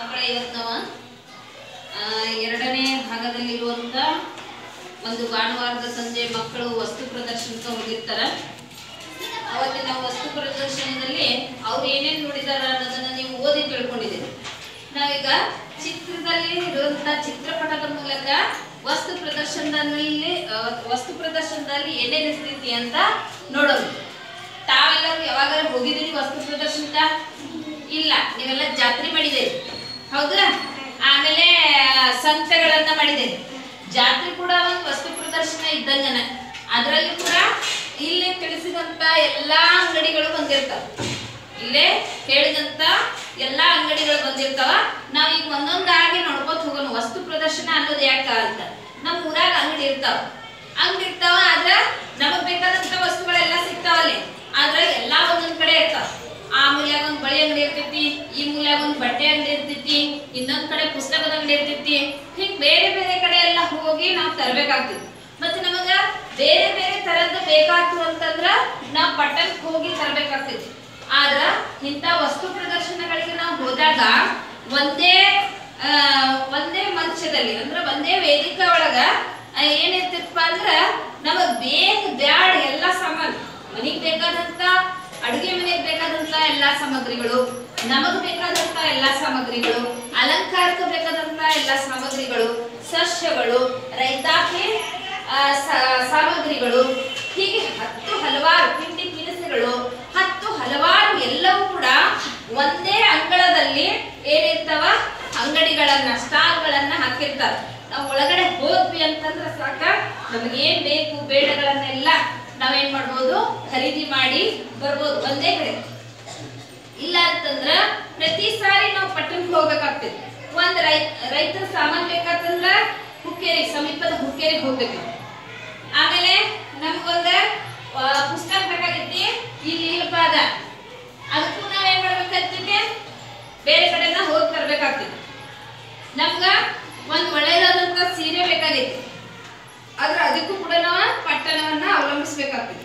ಮಕ್ಕಳ ಇವತ್ತು ನಾವು ಆ, ಎರಡನೇ ಭಾಗದಲ್ಲಿರುವಂತ ಒಂದು ಭಾನುವಾರದ ಸಂಜೆ ಮಕ್ಕಳು ವಸ್ತು ಪ್ರದರ್ಶನಕ್ಕೆ ಹೋಗಿರ್ತಾರ ಅವತ್ತಿನ ವಸ್ತು ಪ್ರದರ್ಶನದಲ್ಲಿ ಅವ್ರು ಏನೇನ್ ನೋಡಿದಾರ ಅನ್ನೋದನ್ನ ನೀವು ಓದಿ ತಿಳ್ಕೊಂಡಿದ್ದೀರಿ ನಾವೀಗ ಚಿತ್ರದಲ್ಲಿ ಇರುವಂತ ಚಿತ್ರಪಟದ ಮೂಲಕ ವಸ್ತು ಪ್ರದರ್ಶನದಲ್ಲಿ ಆ, ವಸ್ತು ಪ್ರದರ್ಶನದಲ್ಲಿ ಏನೇನ್ ಇರ್ತೈತಿ ಅಂತ ನೋಡೋದು ತಾವೆಲ್ಲರೂ ಯಾವಾಗಾರ ಹೋಗಿದ್ದೀರಿ ವಸ್ತು ಪ್ರದರ್ಶನಕ್ಕ ಇಲ್ಲ ನೀವೆಲ್ಲ ಜಾತ್ರೆ ಮಾಡಿದ್ದೀರಿ ಹೌದಾ ಆಮೇಲೆ ಆ, ಸಂತೆಗಳನ್ನ ಮಾಡಿದ್ದೀರಿ ಜಾತ್ರೆ ಕೂಡ ಒಂದು ವಸ್ತು ಪ್ರದರ್ಶನ ಇದ್ದಂಗನ ಅದರಲ್ಲಿ ಕೂಡ ಇಲ್ಲಿ ತಿಳಿಸಿದಂತ ಎಲ್ಲಾ ಅಂಗಡಿಗಳು ಬಂದಿರ್ತಾವ ಇಲ್ಲೇ ಹೇಳಿದಂತ ಎಲ್ಲಾ ಅಂಗಡಿಗಳು ಬಂದಿರ್ತಾವ ನಾವ್ ಈಗ ಒಂದೊಂದಾಗಿ ನೋಡ್ಕೊತ ಹೋಗೋಣ ವಸ್ತು ಪ್ರದರ್ಶನ ಅನ್ನೋದು ಯಾಕ ಅಂತ ನಮ್ ಊರಾಗ ಅಂಗಡಿ ಇರ್ತಾವ ಅಂಗಡಿ ಇರ್ತಾವ ಆದ್ರ ನಮಗ್ ಬೇಕಾದಂತ ವಸ್ತುಗಳೆಲ್ಲ ಸಿಗ್ತಾವಲ್ಲಿ ಆದ್ರ ಎಲ್ಲಾ ಒಂದೊಂದ್ ಕಡೆ ಇರ್ತಾವ ಆ ಮೂಲ್ಯಾಗ ಒಂದ್ ಬಳಿ ಅಂಗಡಿ ಇರ್ತೈತಿ ಈ ಮೂಲ್ಯಾಗ ಒಂದ್ ಬಟ್ಟೆ ಅಂಗಡಿ ಇರ್ತೈತಿ ಇನ್ನೊಂದ್ ಕಡೆ ಪುಸ್ತಕದ ಅಂಗಡಿ ಇರ್ತೈತಿ ಹಿಂಗ್ ಬೇರೆ ಬೇರೆ ಕಡೆ ಎಲ್ಲ ಹೋಗಿ ನಾವ್ ತರ್ಬೇಕಾಗ್ತೈತಿ ಮತ್ತೆ ನಮಗ ಬೇರೆ ಬೇರೆ ತರದ್ದು ಬೇಕಾಗ್ತು ಅಂತಂದ್ರ ನಾವ್ ಪಟ್ಟಣಕ್ಕೆ ಹೋಗಿ ತರ್ಬೇಕಾಗ್ತೈತಿ ಆದ್ರ ಇಂಥ ವಸ್ತು ಪ್ರದರ್ಶನಗಳಿಗೆ ನಾವು ಹೋದಾಗ ಒಂದೇ ಆ, ಒಂದೇ ಮಂಚದಲ್ಲಿ ಅಂದ್ರೆ ಒಂದೇ ವೇದಿಕೆ ಒಳಗ ಆ, ಏನಿರ್ತಿತ್ತಪ್ಪ ಅಂದ್ರ ನಮಗ್ ಬೇಗ ಬ್ಯಾಡ ಎಲ್ಲಾ ಸಾಮಾನು ಮನಿಗ್ ಬೇಕಾದಂತ ಅಡುಗೆ ಮನೆಗೆ ಬೇಕಾದಂತ ಎಲ್ಲಾ ಸಾಮಗ್ರಿಗಳು ನಮಗ್ ಬೇಕಾದಂತ ಎಲ್ಲಾ ಸಾಮಗ್ರಿಗಳು ಅಲಂಕಾರಕ್ಕೆ ಬೇಕಾದಂತ ಎಲ್ಲಾ ಸಾಮಗ್ರಿಗಳು ಸಸ್ಯಗಳು ರೈತಾಪಿ ಆ, ಸ- ಸಾಮಗ್ರಿಗಳು ಹೀಗೆ ಹತ್ತು ಹಲವಾರು ತಿಂಡಿ ತಿನಿಸುಗಳು ಹತ್ತು ಹಲವಾರು ಎಲ್ಲವೂ ಕೂಡ ಒಂದೇ ಅಂಗಳದಲ್ಲಿ ಏನಿರ್ತಾವ ಅಂಗಡಿಗಳನ್ನ ಸ್ಟಾಲ್ಗಳನ್ನ ಹಾಕಿರ್ತಾರ ನಾವು ಒಳಗಡೆ ಹೋದ್ವಿ ಅಂತಂದ್ರೆ ಸಾಕ ನಮಗೇನ್ ಬೇಕು ಬೇಡಗಳನ್ನೆಲ್ಲ ನಾವೇನ್ ಮಾಡ್ಬೋದು ಖರೀದಿ ಮಾಡಿ ಬರ್ಬೋದು ಒಂದೇ ಕಡೆ ಇಲ್ಲ ಅಂತಂದ್ರ ಪ್ರತಿ ಸಾರಿ ನಾವು ಪಟ್ಟಣಕ್ಕೆ ಹೋಗ್ಬೇಕಾಗ್ತದೆ ಒಂದ್ ರೈ ರೈತರ ಸಾಮಾನ್ ಬೇಕಾತಂದ್ರ ಹುಕ್ಕೇರಿ ಸಮೀಪದ ಹುಕ್ಕೇರಿಗೆ ಹೋಗ್ಬೇಕು ಆಮೇಲೆ ನಮ್ಗೊಂದ ಆ, ಪುಸ್ತಕ ಬೇಕಾಗೈತಿ ಇಲ್ಲಿ ಇಲ್ಲಪ್ಪ ಅದ ಅದಕ್ಕೂ ನಾವೇನ್ ಮಾಡ್ಬೇಕಾಗ್ತೈತಿ ಬೇರೆ ಕಡೆನ ಹೋಗಿ ತರ್ಬೇಕಾಗ್ತೈತಿ ನಮ್ಗ ಒಂದ್ ಒಳ್ಳೆಯದಾದಂತ ಸೀರೆ ಬೇಕಾಗೈತಿ ಆದ್ರೆ ಅದಕ್ಕೂ ಕೂಡ ನಾವು ಪಟ್ಟಣವನ್ನ ಅವಲಂಬಿಸ್ಬೇಕಾಗ್ತೈತಿ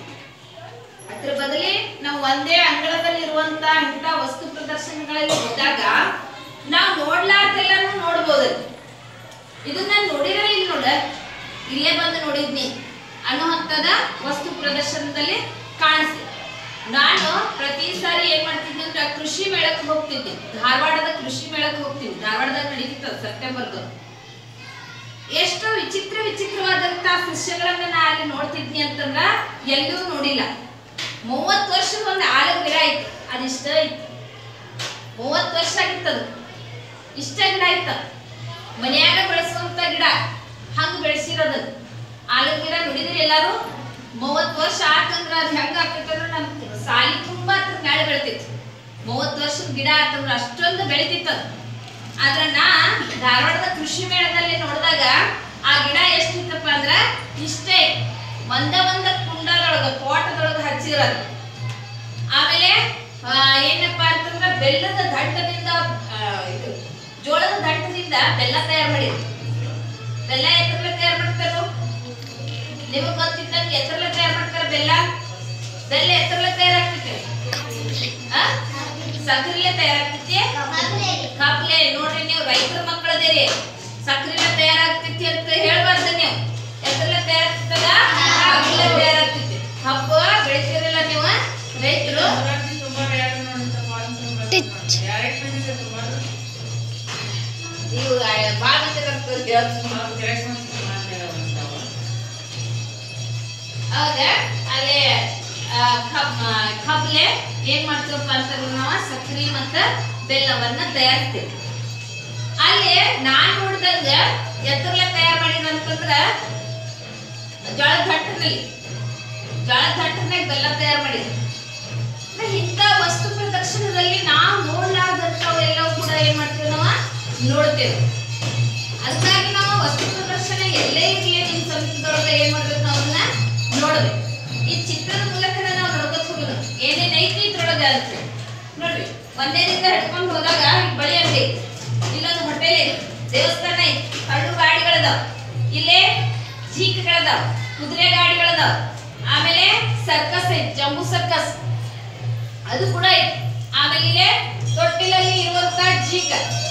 ಅದ್ರ ಬದಲಿ ನಾವು ಒಂದೇ ಅಂಗಳದಲ್ಲಿ ಇರುವಂತ ಇಂಥ ವಸ್ತು ಪ್ರದರ್ಶನಗಳಲ್ಲಿ ಹೋದಾಗ ನಾವು ನೋಡ್ಲಾರ್ದೆಲ್ಲಾನು ನೋಡ್ಬೋದು ಇದನ್ನ ನೋಡಿದ್ರೆ ಇಲ್ಲಿ ನೋಡ ಇಲ್ಲೇ ಬಂದು ನೋಡಿದ್ನಿ ಅನ್ನೋ ಹಂತದ ವಸ್ತು ಪ್ರದರ್ಶನದಲ್ಲಿ ಕಾಣಿಸ್ತಿ ನಾನು ಪ್ರತಿ ಸಾರಿ ಏನ್ ಮಾಡ್ತಿದ್ದೆ ಅಂದ್ರೆ ಕೃಷಿ ಮೇಳಕ್ಕೆ ಹೋಗ್ತಿದ್ದೆ ಧಾರವಾಡದ ಕೃಷಿ ಮೇಳಕ್ಕೆ ಹೋಗ್ತೀನಿ ಧಾರವಾಡದಾಗ ನಡೀತಿತ್ತು ಸೆಪ್ಟೆಂಬರ್ದು ಎಷ್ಟು ವಿಚಿತ್ರ ವಿಚಿತ್ರವಾದಂತ ಸಸ್ಯಗಳನ್ನ ನಾ ಅಲ್ಲಿ ನೋಡ್ತಿದ್ನಿ ಅಂತಂದ್ರ ಎಲ್ಲೂ ನೋಡಿಲ್ಲ ಮೂವತ್ತು ವರ್ಷದ ಒಂದು ಆಲದ ಗಿಡ ಇತ್ತು ಅದಿಷ್ಟ ಇತ್ತು ಮೂವತ್ತು ವರ್ಷ ಆಗಿತ್ತದು ಇಷ್ಟ ಗಿಡ ಇತ್ತು ಮನ್ಯಾಗ ಬೆಳೆಸುವಂತ ಗಿಡ ಹಂಗ ಬೆಳೆಸಿರೋದು ಆಲದ ಗಿಡ ನೋಡಿದ್ರಿ ಎಲ್ಲಾರು ಮೂವತ್ತು ವರ್ಷ ಆತಂದ್ರ ಅದು ಹೆಂಗ ಆಗ್ತೈತಂದ್ರ ನಮ್ ಸಾಲಿ ತುಂಬಾ ಅದ್ರ ಮ್ಯಾಲೆ ಬೆಳಿತೈತಿ ಮೂವತ್ತು ವರ್ಷದ ಗಿಡ ಆತಂದ್ರ ಅಷ್ಟೊಂದು ಬೆಳಿತಿತ್ತು ಅದು ಆದ್ರ ನಾ ಧಾರವಾಡದ ಕೃಷಿ ಮೇಳದಲ್ಲಿ ನೋಡಿದಾಗ ಆ ಗಿಡ ಎಷ್ಟಿತ್ತಪ್ಪ ಅಂದ್ರ ಇಷ್ಟೇ ಒಂದ ಒಂದ ಕುಂಡದೊಳಗ ಪೋಟದೊಳಗ ಹಚ್ಚಿರೋದು ಆಮೇಲೆ ಆ, ಏನಪ್ಪಾ ಅಂತಂದ್ರ ಬೆಲ್ಲದ ದಂಟದಿಂದ ಆ, ಇದು ಜೋಳದ ದಂಟದಿಂದ ಬೆಲ್ಲ ತಯಾರು ಮಾಡಿದ್ರು ಬೆಲ್ಲ ಎತ್ತರಲೆ ತಯಾರು ಮಾಡ್ತಾರೋ ನಿಮಗ್ ಗೊತ್ತಿದ್ದಂಗೆ ಎತ್ತರಲೆ ತಯಾರು ಮಾಡ್ತಾರ ಬೆಲ್ಲ ಬೆಲ್ಲ ಎತ್ತರಲೆ ತಯಾರಾಗ್ತೈತಿ ಆ ಸಕ್ಕರೆಲೆ ತಯಾರಾಗ್ತೈತಿ ಕಪ್ಲೆ ನೋಡ್ರಿ ನೀವು ರೈತರ ಮಕ್ಕಳದೇರಿ ಸಕ್ರಿನ ತಯಾರಾಗ್ತೈತಿ ಅಂತ ಹೇಳ್ಬಾರ್ದು ನೀವು ಎದ್ರಲ್ಲ ತಯಾರಾಗ್ತದ ಕಪ್ಲೆ ತಯಾರಾಗ್ತೈತಿ ಹಬ್ಬ ಬೆಳಿತೀರಲ್ಲ ನೀವು ರೈತರು ನೀವು ಬಾಳ ಮಂದಿ ಕರ್ತವ್ರು ಹೇಳ್ತೀನಿ ಅವಾಗ ಅಲ್ಲಿ ಆ, ಕಬ್ ಆ, ಕಬ್ಲೆ ಏನ್ ಮಾಡ್ತೀವಪ್ಪ ಅಂತಂದ್ರೆ ನಾವು ಸಕ್ರಿ ಮತ್ತ ಬೆಲ್ಲವನ್ನ ತಯಾರಿಸ್ತೀವಿ ಅಲ್ಲಿ ನಾನ್ ನೋಡಿದಂಗ ಎತ್ತರಲೆ ತಯಾರು ಮಾಡಿದಂತಂದ್ರ ಜೋಳದ ಹಟ್ಟಿನಲ್ಲಿ ಜೋಳದ ಹಟ್ಟಿನಾಗ ಬೆಲ್ಲ ತಯಾರು ಮಾಡಿದ್ರು ಅಂದ್ರೆ ಇಂಥ ವಸ್ತು ಪ್ರದರ್ಶನದಲ್ಲಿ ನಾವು ನೋಡ್ಲಾರ್ದಂಥವೆಲ್ಲವೂ ಕೂಡ ಏನ್ ಮಾಡ್ತೀವಿ ನಾವು ನೋಡ್ತೇವೆ ಅದಕ್ಕಾಗಿ ನಾವು ವಸ್ತು ಪ್ರದರ್ಶನ ಎಲ್ಲೇ ಇರಲಿ ನಿಮ್ಮ ಸಮೀಪದೊಳಗೆ ಏನ್ ಮಾಡ್ಬೇಕು ನಾವು ಅದನ್ನ ನೋಡ್ಬೇಕು ಈ ಚಿತ್ರದ ಮೂಲಕ ನಾವು ನೋಡ್ಕೊತ ಹೋಗೋದು ಏನೇನ್ ಐತಿ ಇದ್ರೊಳಗೆ ಅಂತ ನೋಡ್ರಿ ಒಂದೇದಿಂದ ಹಿಡ್ಕೊಂಡು ಹೋದಾಗ ಇಲ್ಲಿ ಬಳಿ ಅಂಗಡಿ ಐತಿ ಇಲ್ಲೊಂದು ಹೋಟೆಲ್ ಐತಿ ದೇವಸ್ಥಾನ ಐತಿ ಹಳ್ಳು ಗಾಡಿಗಳದಾವ ಇಲ್ಲೇ ಜೀಕ್ಗಳದಾವ ಕುದುರೆ ಗಾಡಿಗಳದಾವ ಆಮೇಲೆ ಸರ್ಕಸ್ ಐತಿ ಜಂಬೂ ಸರ್ಕಸ್ ಅದು ಕೂಡ ಐತಿ ಆಮೇಲೆ ಇಲ್ಲೇ ತೊಟ್ಟಿಲಲ್ಲಿ ಇರುವಂತ ಜೀಕ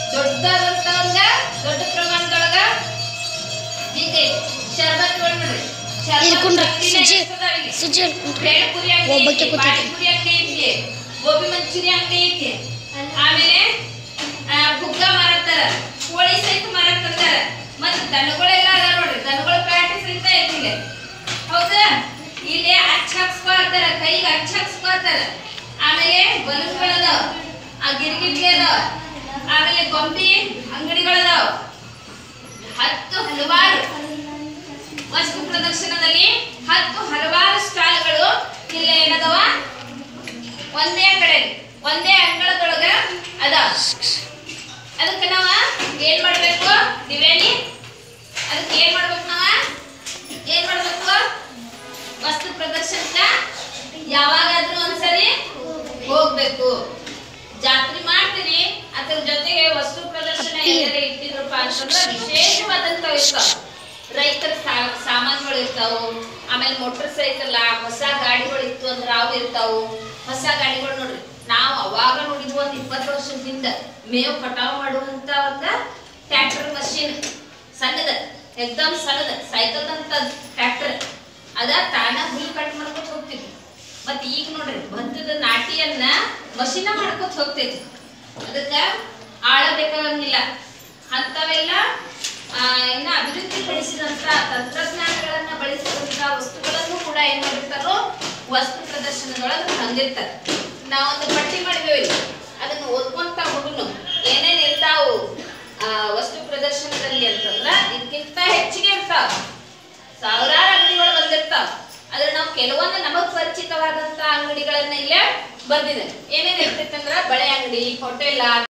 ದೊಡ್ಡದಾದಂತ ಒಂದ ದೊಡ್ಡ ಪ್ರಮಾಣದೊಳಗ ಹೀಗೆ ಶರ್ಬತ್ ನೋಡ್ರಿ ಇರ್ಕೊಂಡ್ರಿ, ಸುಜಿ. ಶರ್ಬತ್ ಸುಜಿ ಬೇಳೆಪುರಿ ಅಂಗಡಿ ಒಬ್ಬಾಕೆ ಐತಿ, ಕೂತಿದ್ದೆ. ಪಾನಿಪುರಿ ಅಂಗಡಿ ಐತಿ ಗೋಬಿ ಮಂಚೂರಿ ಅಂಗಡಿ ಐತಿ ಆಮೇಲೆ ಆ, ಫುಗ್ಗ ಮಾರತ್ತಾರ ಕೋಳಿ ಸಹಿತ ಮಾರತ್ತಂದಾರ ಮತ್ತ ದನಗಳೆಲ್ಲ ಅದಾವ ನೋಡ್ರಿ ದನಗಳ ಪ್ಯಾಟಿ ಸಹಿತ ಐತಿ ಇಲ್ಲಿ ಹೌದಾ ಇಲ್ಲಿ ಅಚ್ಚ ಹಾಕ್ಸ್ಕೊತಾರ ಕೈಗೆ ಅಚ್ಚ ಹಾಕ್ಸ್ಕೊತಾರ ಆಮೇಲೆ ಬಲೂನ್ಗಳದಾವ ಆ ಗಿರ್ಗಿಟ್ಲಿ ಅದಾವ ಆಮೇಲೆ ಗೊಂಬಿ ಅಂಗಡಿಗಳದಾವ ಹತ್ತು ಹಲವಾರು ವಸ್ತು ಪ್ರದರ್ಶನದಲ್ಲಿ ಹತ್ತು ಹಲವಾರು ಸ್ಟಾಲ್ಗಳು ಇಲ್ಲಿ ಏನದವ ಒಂದೇ ಕಡೆ ಒಂದೇ ಅಂಗಳದೊಳಗ ಅದಾವ ಅದಕ್ಕೆ ನಾವ ಏನ್ ಮಾಡ್ಬೇಕು ದಿವ್ಯಾನಿ ಅದಕ್ಕೆ ಏನ್ ಮಾಡ್ಬೇಕು ನಾವ ಏನ್ ಮಾಡ್ಬೇಕು ವಸ್ತು ಪ್ರದರ್ಶನಕ್ಕ ಯಾವಾಗಾದ್ರೂ ಒಂದ್ಸರಿ ಹೋಗ್ಬೇಕು ಜಾತ್ರೆ ಮಾಡ್ತೀರಿ ಅದ್ರ ಜೊತೆಗೆ ವಸ್ತು ಪ್ರದರ್ಶನ ಎಲ್ಲಾರ ಇಟ್ಟಿದ್ರಪ್ಪ ಅಂತಂದ್ರ ವಿಶೇಷವಾದಂತವ್ ಇರ್ತಾವ ರೈತರ ಸಾ- ಸಾಮಾನ್ಗಳು ಇರ್ತಾವು ಆಮೇಲೆ ಮೋಟರ್ ಸೈಕಲ್ ಹೊಸ ಗಾಡಿಗಳು ಇತ್ತು ಅಂದ್ರ ಅವು ಇರ್ತಾವು ಹೊಸ ಗಾಡಿಗಳು ನೋಡ್ರಿ ನಾವು ಅವಾಗ ನೋಡಿದ್ವು ಒಂದ್ ಇಪ್ಪತ್ತು ವರ್ಷದ ಹಿಂದ ಮೇವು ಕಟಾವ್ ಮಾಡುವಂತ ಒಂದ ಟ್ರ್ಯಾಕ್ಟರ್ ಮಷೀನ್ ಸಣ್ಣದ ಎಕ್ದಮ್ ಸಣ್ಣದ ಸೈಕಲ್ ಅಂತ ಟ್ರ್ಯಾಕ್ಟರ್ ಅದ ತಾನ ಹುಲ್ಲು ಕಟ್ ಮಾಡ್ಕೊತ ಹೋಗ್ತಿದ್ವಿ ಮತ್ ಈಗ ನೋಡ್ರಿ ಭತ್ತದ ನಾಟಿಯನ್ನ ಮಷೀನ ಮಾಡ್ಕೊತ ಹೋಗ್ತೈತಿ ಅದಕ್ಕ ಆಳ ಬೇಕಾಗಂಗಿಲ್ಲ ಅಂತವೆಲ್ಲ ಆ, ಇನ್ನ ಅಭಿವೃದ್ಧಿ ಪಡಿಸಿದಂತ ತಂತ್ರಜ್ಞಾನಗಳನ್ನ ಬಳಸಿದಂತ ವಸ್ತುಗಳನ್ನು ಕೂಡ ಏನ್ ಮಾಡಿರ್ತಾರೋ ವಸ್ತು ಪ್ರದರ್ಶನದೊಳಗೆ ತಂದಿರ್ತಾರೆ ನಾವೊಂದು ಪಟ್ಟಿ ಮಾಡಿದೇವೆ ಇಲ್ಲಿ ಅದನ್ನ ಓದ್ಕೊಂತ ಹುಡುನು ಏನೇನ್ ಇರ್ತಾವು ಆ, ವಸ್ತು ಪ್ರದರ್ಶನದಲ್ಲಿ ಅಂತಂದ್ರ ಇದಕ್ಕಿಂತ ಹೆಚ್ಚಿಗೆ ಇರ್ತಾವ ಸಾವಿರಾರು ಅಂಗಡಿಗಳು ಬಂದಿರ್ತಾವ ಆದ್ರೆ ನಾವು ಕೆಲವೊಂದು ನಮಗ್ ಪರಿಚಿತವಾದಂತ ಅಂಗಡಿಗಳನ್ನ ಇಲ್ಲೇ ಬರ್ದಿದೆ ಏನೇನ್ ಇರ್ತೈತಂದ್ರ ಬಳೆ ಅಂಗಡಿ ಹೋಟೆಲ್